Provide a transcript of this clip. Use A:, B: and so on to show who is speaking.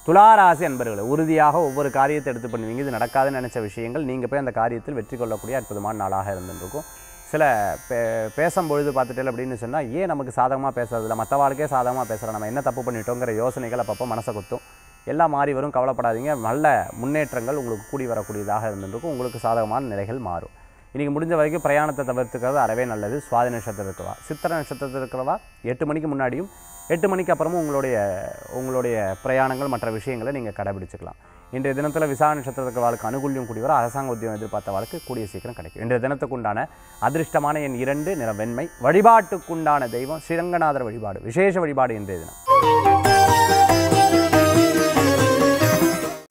A: துளாராசி அன்பர்களே உறுதியாக ஒவ்வொரு காரியத்தை எடுத்து பண்ணுவீங்க இது நடக்காதுன்னு நினச்ச விஷயங்கள் நீங்கள் போய் அந்த காரியத்தில் வெற்றி கொள்ளக்கூடிய அற்புதமான நாளாக இருந்துருக்கும் சில பே பேசும்பொழுது பார்த்துட்டேன் அப்படின்னு சொன்னால் ஏன் நமக்கு சாதகமாக பேசுறதில்ல மற்ற வாழ்க்கையே சாதகமாக பேசுகிறோம் நம்ம என்ன தப்பு பண்ணிட்டோங்கிற யோசனைகள் அப்பப்போ மனசை குத்தும் எல்லாம் மாறி வரும் கவலைப்படாதீங்க நல்ல முன்னேற்றங்கள் உங்களுக்கு கூடி வரக்கூடியதாக இருந்துருக்கும் உங்களுக்கு சாதகமான நிலைகள் மாறும் இன்றைக்கி முடிஞ்ச வரைக்கும் பிரயாணத்தை தவிர்த்துக்கிறது அறவே நல்லது சுவாதி நட்சத்திரம் இருக்கிறவா சித்திர நட்சத்திரத்தில் இருக்கிறவா எட்டு மணிக்கு முன்னாடியும் எட்டு மணிக்கு அப்புறமும் உங்களுடைய உங்களுடைய பிரயாணங்கள் மற்ற விஷயங்களை நீங்கள் கடைபிடிச்சுக்கலாம் இன்றைய தினத்தில் விசா நட்சத்திரத்துக்கு வாழ்க்கை அனுகூல்யம் கூடி வர அரசாங்க உத்தியோகம் எதிர்பார்த்த வாழ்க்கை கூடிய சீக்கிரம் கிடைக்கும் இன்றைய தினத்துக்குண்டான அதிர்ஷ்டமான எண் இரண்டு நிற வெண்மை வழிபாட்டுக்குண்டான தெய்வம் ஸ்ரீரங்கநாதர் வழிபாடு விசேஷ வழிபாடு இன்றைய தினம்